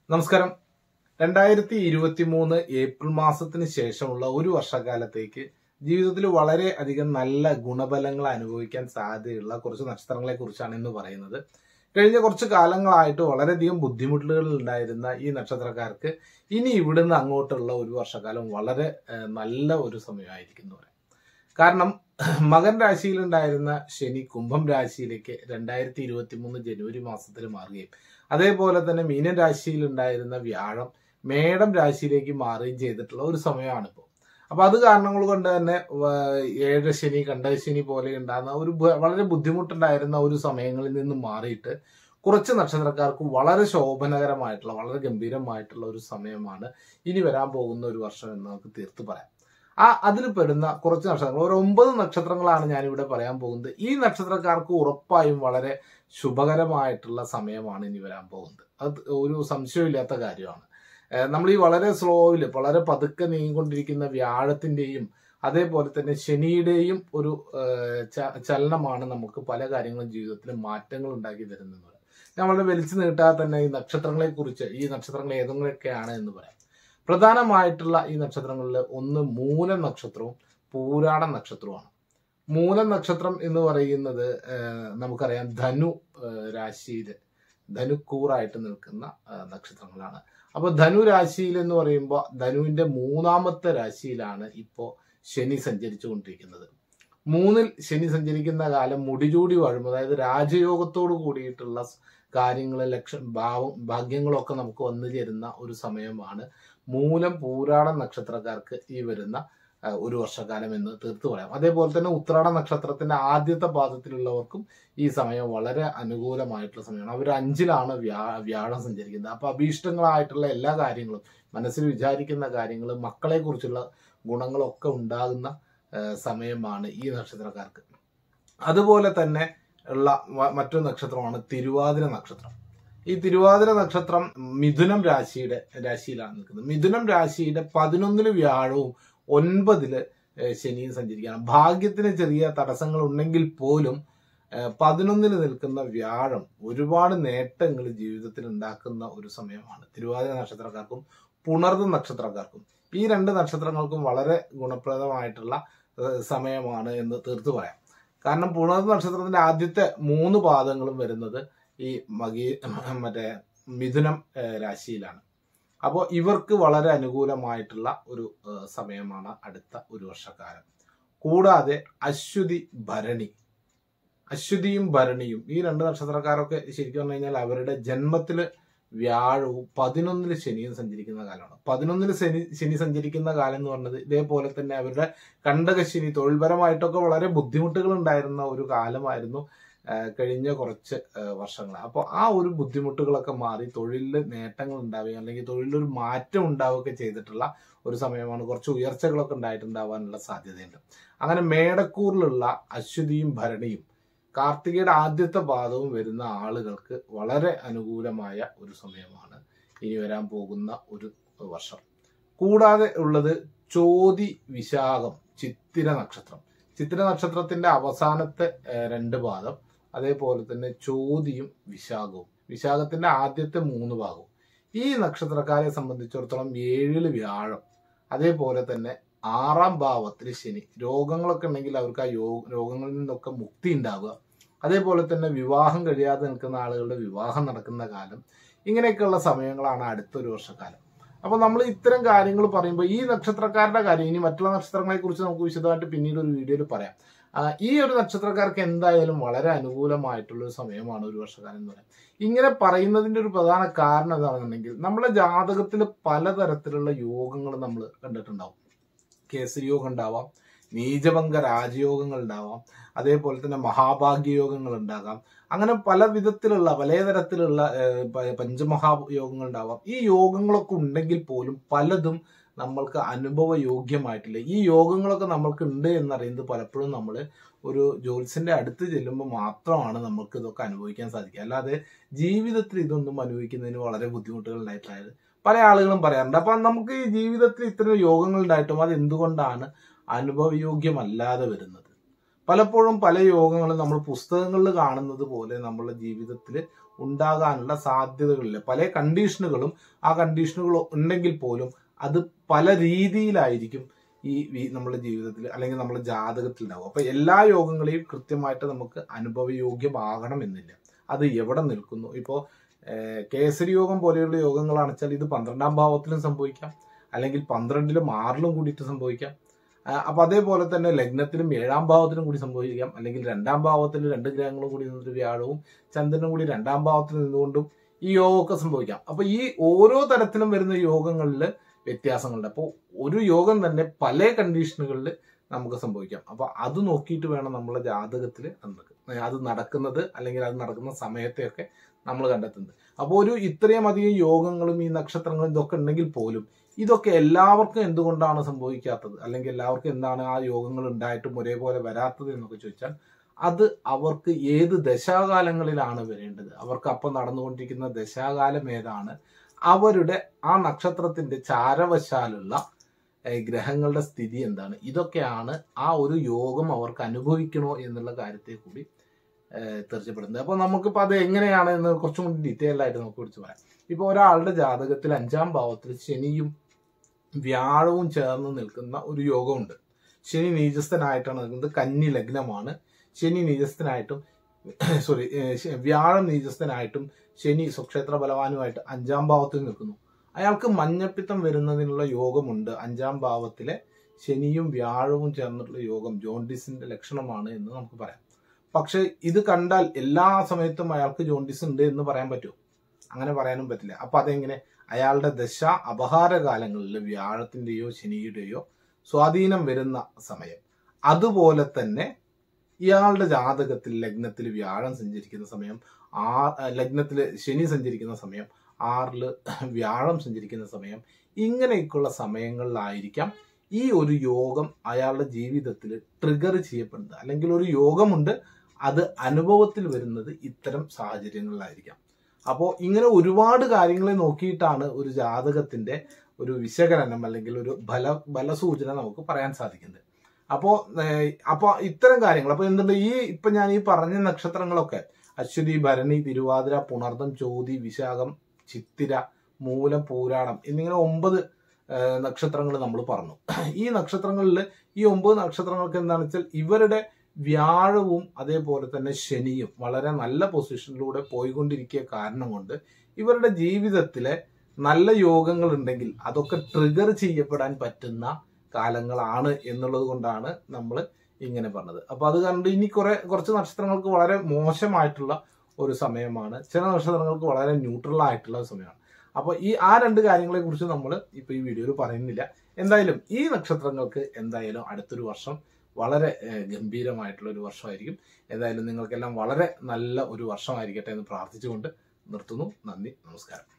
നമസ്കാരം രണ്ടായിരത്തി ഇരുപത്തി മൂന്ന് ഏപ്രിൽ മാസത്തിന് ശേഷമുള്ള ഒരു വർഷക്കാലത്തേക്ക് ജീവിതത്തിൽ വളരെ അധികം നല്ല ഗുണഫലങ്ങൾ അനുഭവിക്കാൻ സാധ്യതയുള്ള കുറച്ച് നക്ഷത്രങ്ങളെ കുറിച്ചാണ് ഇന്ന് പറയുന്നത് കഴിഞ്ഞ കുറച്ച് കാലങ്ങളായിട്ട് വളരെയധികം ബുദ്ധിമുട്ടുകൾ ഉണ്ടായിരുന്ന ഈ നക്ഷത്രക്കാർക്ക് ഇനി ഇവിടുന്ന് അങ്ങോട്ടുള്ള ഒരു വർഷക്കാലം വളരെ ഏഹ്, നല്ല ഒരു സമയമായിരിക്കും എന്ന് പറയാം കാരണം മകൻ രാശിയിലുണ്ടായിരുന്ന ശനി കുംഭം രാശിയിലേക്ക് രണ്ടായിരത്തി ഇരുപത്തി മൂന്ന് ജനുവരി മാസത്തിൽ മാറുകയും അതേപോലെ തന്നെ മീനൻ രാശിയിൽ ഉണ്ടായിരുന്ന വ്യാഴം മേടം രാശിയിലേക്ക് മാറുകയും ചെയ്തിട്ടുള്ള ഒരു സമയമാണ് ഇപ്പോൾ അപ്പൊ അത് കാരണങ്ങൾ കൊണ്ട് തന്നെ വ- ഏഴര ശനി കണ്ടശനി പോലെ ഉണ്ടാകുന്ന ഒരു ബ- വളരെ ബുദ്ധിമുട്ടുണ്ടായിരുന്ന ഒരു സമയങ്ങളിൽ നിന്ന് മാറിയിട്ട് കുറച്ച് നക്ഷത്രക്കാർക്ക് വളരെ ശോഭനകരമായിട്ടുള്ള വളരെ ഗംഭീരമായിട്ടുള്ള ഒരു സമയമാണ് ഇനി വരാൻ പോകുന്ന ഒരു വർഷം എന്ന് നമുക്ക് തീർത്ത് പറയാം ആ അതിൽ പെടുന്ന കുറച്ച് നക്ഷത്രങ്ങൾ ഒരു ഒമ്പത് നക്ഷത്രങ്ങളാണ് ഞാനിവിടെ പറയാൻ പോകുന്നത് ഈ നക്ഷത്രക്കാർക്ക് ഉറപ്പായും വളരെ ശുഭകരമായിട്ടുള്ള സമയമാണ് ഇനി വരാൻ പോകുന്നത് അത് ഒരു സംശയമില്ലാത്ത കാര്യമാണ് ഏഹ് നമ്മൾ ഈ വളരെ സ്ലോയിൽ വളരെ പതുക്കെ നീങ്ങിക്കൊണ്ടിരിക്കുന്ന വ്യാഴത്തിന്റെയും അതേപോലെ തന്നെ ശനിയുടെയും ഒരു ഏഹ് ച- ചലനമാണ് നമുക്ക് പല കാര്യങ്ങളും ജീവിതത്തിൽ മാറ്റങ്ങൾ ഉണ്ടാക്കി തരുന്നത് ഞാൻ വളരെ വലിച്ചു നീട്ടാതെ തന്നെ ഈ നക്ഷത്രങ്ങളെ കുറിച്ച് ഈ നക്ഷത്രങ്ങൾ ഏതെങ്കിലുമൊക്കെയാണ് എന്ന് പറയാം പ്രധാനമായിട്ടുള്ള ഈ നക്ഷത്രങ്ങളിൽ ഒന്ന് മൂലം നക്ഷത്രവും പൂരാട നക്ഷത്രവുമാണ് മൂലം നക്ഷത്രം എന്ന് പറയുന്നത് ഏഹ് നമുക്കറിയാം ധനു ഏഹ് രാശിയിൽ ധനുക്കൂറായിട്ട് നിൽക്കുന്ന ഏഹ് നക്ഷത്രങ്ങളാണ് അപ്പൊ ധനു രാശിയിൽ എന്ന് പറയുമ്പോൾ ധനുവിന്റെ മൂന്നാമത്തെ രാശിയിലാണ് ഇപ്പോൾ ശനി സഞ്ചരിച്ചു കൊണ്ടിരിക്കുന്നത് മൂന്നിൽ ശനി സഞ്ചരിക്കുന്ന കാലം മുടിചൂടി വാഴും അതായത് രാജയോഗത്തോട് കൂടിയിട്ടുള്ള കാര്യങ്ങൾ ലക്ഷ ഭാവം ഭാഗ്യങ്ങളൊക്കെ നമുക്ക് വന്നു ചേരുന്ന ഒരു സമയമാണ് മൂലം പൂരാട നക്ഷത്രക്കാർക്ക് ഈ വരുന്ന ആ, ഒരു വർഷക്കാലം എന്ന് തീർത്തു പറയാം അതേപോലെ തന്നെ ഉത്രാട നക്ഷത്രത്തിന്റെ ആദ്യത്തെ പാദത്തിലുള്ളവർക്കും ഈ സമയം വളരെ അനുകൂലമായിട്ടുള്ള സമയമാണ് അവർ അഞ്ചിലാണ് വ്യാ വ്യാഴം സഞ്ചരിക്കുന്നത് അപ്പൊ അഭീഷ്ടങ്ങളായിട്ടുള്ള എല്ലാ കാര്യങ്ങളും മനസ്സിൽ വിചാരിക്കുന്ന കാര്യങ്ങൾ മക്കളെ കുറിച്ചുള്ള ഗുണങ്ങളൊക്കെ ഉണ്ടാകുന്ന ആ, സമയമാണ് ഈ നക്ഷത്രക്കാർക്ക് അതുപോലെ തന്നെ ഉള്ള മ- മറ്റൊരു നക്ഷത്രമാണ് തിരുവാതിര നക്ഷത്രം ഈ തിരുവാതിര നക്ഷത്രം മിഥുനം രാശിയുടെ രാശിയിലാണ് നിൽക്കുന്നത് മിഥുനം രാശിയുടെ പതിനൊന്നില് വ്യാഴവും ഒൻപതില് ഏഹ് ശനിയും സഞ്ചരിക്കുകയാണ് ഭാഗ്യത്തിന് ചെറിയ തടസ്സങ്ങൾ ഉണ്ടെങ്കിൽ പോലും ഏഹ് പതിനൊന്നില് നിൽക്കുന്ന വ്യാഴം ഒരുപാട് നേട്ടങ്ങൾ ജീവിതത്തിൽ ഉണ്ടാക്കുന്ന ഒരു സമയമാണ് തിരുവാതിര നക്ഷത്രക്കാർക്കും പുണർന്ന നക്ഷത്രക്കാർക്കും ഈ രണ്ട് നക്ഷത്രങ്ങൾക്കും വളരെ ഗുണപ്രദമായിട്ടുള്ള ഏഹ് സമയമാണ് എന്ന് തീർത്തു പറയാം കാരണം പുണർന്ന നക്ഷത്രത്തിന്റെ ആദ്യത്തെ മൂന്ന് പാദങ്ങളും വരുന്നത് ഈ മകി മറ്റേ മിഥുനം ഏഹ് രാശിയിലാണ് അപ്പോൾ ഇവർക്ക് വളരെ അനുകൂലമായിട്ടുള്ള ഒരു ഏഹ് സമയമാണ് അടുത്ത ഒരു വർഷക്കാലം കൂടാതെ അശ്വതി ഭരണി അശ്വതിയും ഭരണിയും ഈ രണ്ട് നക്ഷത്രക്കാരൊക്കെ ശരിക്കും പറഞ്ഞു കഴിഞ്ഞാൽ അവരുടെ ജന്മത്തില് വ്യാഴവും പതിനൊന്നില് ശനിയും സഞ്ചരിക്കുന്ന കാലമാണ് പതിനൊന്നില് ശനി ശനി സഞ്ചരിക്കുന്ന കാലം എന്ന് പറഞ്ഞത് ഇതേപോലെ തന്നെ അവരുടെ കണ്ടകശനി തൊഴിൽപരമായിട്ടൊക്കെ വളരെ ബുദ്ധിമുട്ടുകൾ ഉണ്ടായിരുന്ന ഒരു കാലമായിരുന്നു ആ, കഴിഞ്ഞ കുറച്ച് വർഷങ്ങൾ അപ്പോൾ ആ ഒരു ബുദ്ധിമുട്ടുകളൊക്കെ മാറി തൊഴിലിൽ നേട്ടങ്ങൾ ഉണ്ടാവുകയും അല്ലെങ്കിൽ തൊഴിലൊരു മാറ്റം ഉണ്ടാവുകയൊക്കെ ചെയ്തിട്ടുള്ള ഒരു സമയമാണ് കുറച്ച് ഉയർച്ചകളൊക്കെ ഉണ്ടായിട്ടുണ്ടാവാനുള്ള സാധ്യതയുണ്ട് അങ്ങനെ മേടക്കൂറിലുള്ള അശ്വതിയും ഭരണിയും കാർത്തികയുടെ ആദ്യത്തെ പാദവും വരുന്ന ആളുകൾക്ക് വളരെ അനുകൂലമായ ഒരു സമയമാണ് ഇനി വരാൻ പോകുന്ന ഒരു വർഷം കൂടാതെ ഉള്ളത് ചോതി വിശാഖം ചിത്തിര നക്ഷത്രം ചിത്തിര നക്ഷത്രത്തിന്റെ അവസാനത്തെ ഏഹ്, രണ്ട് പാദം അതേപോലെ തന്നെ ചോതിയും വിശാഖവും വിശാഖത്തിന്റെ ആദ്യത്തെ മൂന്ന് ഭാഗവും ഈ നക്ഷത്രക്കാരെ സംബന്ധിച്ചിടത്തോളം ഏഴില് വ്യാഴം അതേപോലെ തന്നെ ആറാം ഭാവത്തിൽ ശനി രോഗങ്ങളൊക്കെ ഉണ്ടെങ്കിൽ അവർക്ക് ആ യോ രോഗങ്ങളിൽ നിന്നൊക്കെ മുക്തി ഉണ്ടാവുക അതേപോലെ തന്നെ വിവാഹം കഴിയാതെ നിൽക്കുന്ന ആളുകളുടെ വിവാഹം നടക്കുന്ന കാലം ഇങ്ങനെയൊക്കെയുള്ള സമയങ്ങളാണ് അടുത്തൊരു വർഷക്കാലം അപ്പൊ നമ്മൾ ഇത്തരം കാര്യങ്ങൾ പറയുമ്പോൾ ഈ നക്ഷത്രക്കാരുടെ കാര്യം ഇനി മറ്റുള്ള നക്ഷത്രങ്ങളെ കുറിച്ച് നമുക്ക് വിശദമായിട്ട് പിന്നീട് ഒരു വീഡിയോയിൽ പറയാം ആ, ഈ ഒരു നക്ഷത്രക്കാർക്ക് എന്തായാലും വളരെ അനുകൂലമായിട്ടുള്ള ഒരു സമയമാണ് ഒരു വർഷക്കാലം എന്ന് പറയാം ഇങ്ങനെ പറയുന്നതിന്റെ ഒരു പ്രധാന കാരണം എന്താണെന്നുണ്ടെങ്കിൽ നമ്മുടെ ജാതകത്തിൽ പലതരത്തിലുള്ള യോഗങ്ങൾ നമ്മൾ കണ്ടിട്ടുണ്ടാവും കേസരി യോഗം ഉണ്ടാവാം നീചഭംഗ രാജയോഗങ്ങൾ ഉണ്ടാവാം അതേപോലെ തന്നെ മഹാഭാഗ്യയോഗങ്ങൾ ഉണ്ടാകാം അങ്ങനെ പല വിധത്തിലുള്ള പല തരത്തിലുള്ള ഏഹ്, പ- പഞ്ചമഹായോഗങ്ങൾ ഉണ്ടാവാം ഈ യോഗങ്ങളൊക്കെ ഉണ്ടെങ്കിൽ പോലും പലതും നമ്മൾക്ക് അനുഭവയോഗ്യമായിട്ടില്ല ഈ യോഗങ്ങളൊക്കെ നമ്മൾക്ക് ഉണ്ട് എന്നറിയുന്നത് പലപ്പോഴും നമ്മൾ ഒരു ജ്യോത്സ്യന്റെ അടുത്ത് ചെല്ലുമ്പോൾ മാത്രമാണ് നമുക്ക് ഇതൊക്കെ അനുഭവിക്കാൻ സാധിക്കുക അല്ലാതെ ജീവിതത്തിൽ ഇതൊന്നും അനുഭവിക്കുന്നതിന് വളരെ ബുദ്ധിമുട്ടുകൾ ഉണ്ടായിട്ടുള്ളത് പല ആളുകളും പറയാറുണ്ട് അപ്പൊ നമുക്ക് ഈ ജീവിതത്തിൽ ഇത്തരം യോഗങ്ങൾ ഉണ്ടായിട്ടും അത് എന്തുകൊണ്ടാണ് അനുഭവയോഗ്യമല്ലാതെ വരുന്നത് പലപ്പോഴും പല യോഗങ്ങളും നമ്മൾ പുസ്തകങ്ങളിൽ കാണുന്നത് പോലെ നമ്മളുടെ ജീവിതത്തിൽ ഉണ്ടാകാനുള്ള സാധ്യതകളില്ല പല കണ്ടീഷനുകളും ആ കണ്ടീഷനുകൾ ഉണ്ടെങ്കിൽ പോലും അത് പല രീതിയിലായിരിക്കും ഈ വി- നമ്മുടെ ജീവിതത്തിൽ അല്ലെങ്കിൽ നമ്മുടെ ജാതകത്തിൽ ഉണ്ടാവും അപ്പൊ എല്ലാ യോഗങ്ങളെയും കൃത്യമായിട്ട് നമുക്ക് അനുഭവയോഗ്യമാകണം എന്നില്ല അത് എവിടെ നിൽക്കുന്നു ഇപ്പോ ഏഹ്, കേസരി യോഗം പോലെയുള്ള യോഗങ്ങളാണെന്ന് വെച്ചാൽ ഇത് പന്ത്രണ്ടാം ഭാവത്തിലും സംഭവിക്കാം അല്ലെങ്കിൽ പന്ത്രണ്ടിലും ആറിലും കൂടിയിട്ട് സംഭവിക്കാം ആ, അപ്പൊ അതേപോലെ തന്നെ ലഗ്നത്തിലും ഏഴാം ഭാവത്തിലും കൂടി സംഭവിക്കാം അല്ലെങ്കിൽ രണ്ടാം ഭാവത്തിൽ രണ്ട് ഗ്രഹങ്ങളും കൂടി നിന്നിട്ട് വ്യാഴവും ചന്ദ്രനും കൂടി രണ്ടാം ഭാവത്തിൽ നിന്നുകൊണ്ടും ഈ യോഗമൊക്കെ സംഭവിക്കാം അപ്പൊ ഈ ഓരോ തരത്തിലും വരുന്ന യോഗങ്ങളിൽ വ്യത്യാസങ്ങളുണ്ട് അപ്പോൾ ഒരു യോഗം തന്നെ പല കണ്ടീഷനുകളിൽ നമുക്ക് സംഭവിക്കാം അപ്പൊ അത് നോക്കിയിട്ട് വേണം നമ്മളെ ജാതകത്തിൽ അത് നടക്കുന്നത് അല്ലെങ്കിൽ അത് നടക്കുന്ന സമയത്തെയൊക്കെ നമ്മൾ കണ്ടെത്തുന്നത് അപ്പോൾ ഒരു ഇത്രയും അധികം യോഗങ്ങളും ഈ നക്ഷത്രങ്ങളും ഇതൊക്കെ ഉണ്ടെങ്കിൽ പോലും ഇതൊക്കെ എല്ലാവർക്കും എന്തുകൊണ്ടാണ് സംഭവിക്കാത്തത് അല്ലെങ്കിൽ എല്ലാവർക്കും എന്താണ് ആ യോഗങ്ങൾ ഉണ്ടായിട്ടും ഒരേപോലെ വരാത്തത് എന്നൊക്കെ ചോദിച്ചാൽ അത് അവർക്ക് ഏത് ദശാകാലങ്ങളിലാണ് വരേണ്ടത് അവർക്ക് അപ്പം നടന്നുകൊണ്ടിരിക്കുന്ന ദശാകാലം ഏതാണ് അവരുടെ ആ നക്ഷത്രത്തിന്റെ ചാരവശാലുള്ള ഏഹ്, ഗ്രഹങ്ങളുടെ സ്ഥിതി എന്താണ് ഇതൊക്കെയാണ് ആ ഒരു യോഗം അവർക്ക് അനുഭവിക്കണോ എന്നുള്ള കാര്യത്തെ കൂടി ഏഹ്, തീർച്ചപ്പെടുന്നത് അപ്പൊ നമുക്കിപ്പോ അത് എങ്ങനെയാണ് എന്ന് കുറച്ചും കൂടി ഡീറ്റെയിൽ ആയിട്ട് നമുക്ക് കുറിച്ച് പറയാം ഇപ്പൊ ഒരാളുടെ ജാതകത്തിൽ അഞ്ചാം ഭാവത്തിൽ ശനിയും വ്യാഴവും ചേർന്ന് നിൽക്കുന്ന ഒരു യോഗമുണ്ട് ശനി നീചസ്ഥനായിട്ടാണ് നിൽക്കുന്നത് കന്നി ലഗ്നമാണ് ശനി നീചസ്ഥനായിട്ടും സോറി വ്യാഴം നീചസ്ഥനായിട്ടും ശനി സ്വക്ഷേത്ര ബലവാനുമായിട്ട് അഞ്ചാം ഭാവത്തിൽ നിൽക്കുന്നു അയാൾക്ക് മഞ്ഞപ്പിത്തം വരുന്നതിനുള്ള യോഗമുണ്ട് അഞ്ചാം ഭാവത്തിലെ ശനിയും വ്യാഴവും ചേർന്നിട്ടുള്ള യോഗം ജോണ്ടിസിന്റെ ലക്ഷണമാണ് എന്ന് നമുക്ക് പറയാം പക്ഷെ ഇത് കണ്ടാൽ എല്ലാ സമയത്തും അയാൾക്ക് ജോണ്ടിസ് ഉണ്ട് എന്ന് പറയാൻ പറ്റുമോ അങ്ങനെ പറയാനും പറ്റില്ല അപ്പൊ അതെങ്ങനെ അയാളുടെ ദശ അപഹാരകാലങ്ങളിൽ വ്യാഴത്തിന്റെയോ ശനിയുടെയോ സ്വാധീനം വരുന്ന സമയം അതുപോലെ തന്നെ ഇയാളുടെ ജാതകത്തിൽ ലഗ്നത്തിൽ വ്യാഴം സഞ്ചരിക്കുന്ന സമയം ആ ലഗ്നത്തിൽ ശനി സഞ്ചരിക്കുന്ന സമയം ആറില് വ്യാഴം സഞ്ചരിക്കുന്ന സമയം ഇങ്ങനെയൊക്കെയുള്ള സമയങ്ങളിലായിരിക്കാം ഈ ഒരു യോഗം അയാളുടെ ജീവിതത്തിൽ ട്രിഗർ ചെയ്യപ്പെടുന്നത് അല്ലെങ്കിൽ ഒരു യോഗമുണ്ട് അത് അനുഭവത്തിൽ വരുന്നത് ഇത്തരം സാഹചര്യങ്ങളിലായിരിക്കാം അപ്പോൾ ഇങ്ങനെ ഒരുപാട് കാര്യങ്ങളെ നോക്കിയിട്ടാണ് ഒരു ജാതകത്തിന്റെ ഒരു വിശകലനം അല്ലെങ്കിൽ ഒരു ഫല ഫലസൂചന നമുക്ക് പറയാൻ സാധിക്കുന്നത് അപ്പോ ഏഹ്, അപ്പൊ ഇത്തരം കാര്യങ്ങൾ അപ്പൊ എന്തുണ്ട് ഈ ഇപ്പൊ ഞാൻ ഈ പറഞ്ഞ നക്ഷത്രങ്ങളൊക്കെ അശ്വതി ഭരണി തിരുവാതിര പുണർദം ചോതി വിശാഖം ചിത്തിര മൂലം പൂരാടം എന്നിങ്ങനെ ഒമ്പത് നക്ഷത്രങ്ങൾ നമ്മൾ പറഞ്ഞു ഈ നക്ഷത്രങ്ങളിൽ ഈ ഒമ്പത് നക്ഷത്രങ്ങൾക്ക് എന്താണെന്ന് വെച്ചാൽ ഇവരുടെ വ്യാഴവും അതേപോലെ തന്നെ ശനിയും വളരെ നല്ല പൊസിഷനിലൂടെ പോയിക്കൊണ്ടിരിക്കുക കാരണം കൊണ്ട് ഇവരുടെ ജീവിതത്തിലെ നല്ല യോഗങ്ങൾ ഉണ്ടെങ്കിൽ അതൊക്കെ ട്രിഗർ ചെയ്യപ്പെടാൻ പറ്റുന്ന കാലങ്ങളാണ് എന്നുള്ളത് കൊണ്ടാണ് നമ്മൾ ഇങ്ങനെ പറഞ്ഞത് അപ്പൊ അത് കണ്ട് ഇനി കുറെ കുറച്ച് നക്ഷത്രങ്ങൾക്ക് വളരെ മോശമായിട്ടുള്ള ഒരു സമയമാണ് ചില നക്ഷത്രങ്ങൾക്ക് വളരെ ന്യൂട്രൽ ആയിട്ടുള്ള ഒരു സമയമാണ് അപ്പൊ ഈ ആ രണ്ട് കാര്യങ്ങളെ കുറിച്ച് നമ്മൾ ഇപ്പൊ ഈ വീഡിയോയിൽ പറയുന്നില്ല എന്തായാലും ഈ നക്ഷത്രങ്ങൾക്ക് എന്തായാലും അടുത്തൊരു വർഷം വളരെ ഏഹ്, ഗംഭീരമായിട്ടുള്ള ഒരു വർഷമായിരിക്കും എന്തായാലും നിങ്ങൾക്കെല്ലാം വളരെ നല്ല ഒരു വർഷമായിരിക്കട്ടെ എന്ന് പ്രാർത്ഥിച്ചുകൊണ്ട് നിർത്തുന്നു നന്ദി നമസ്കാരം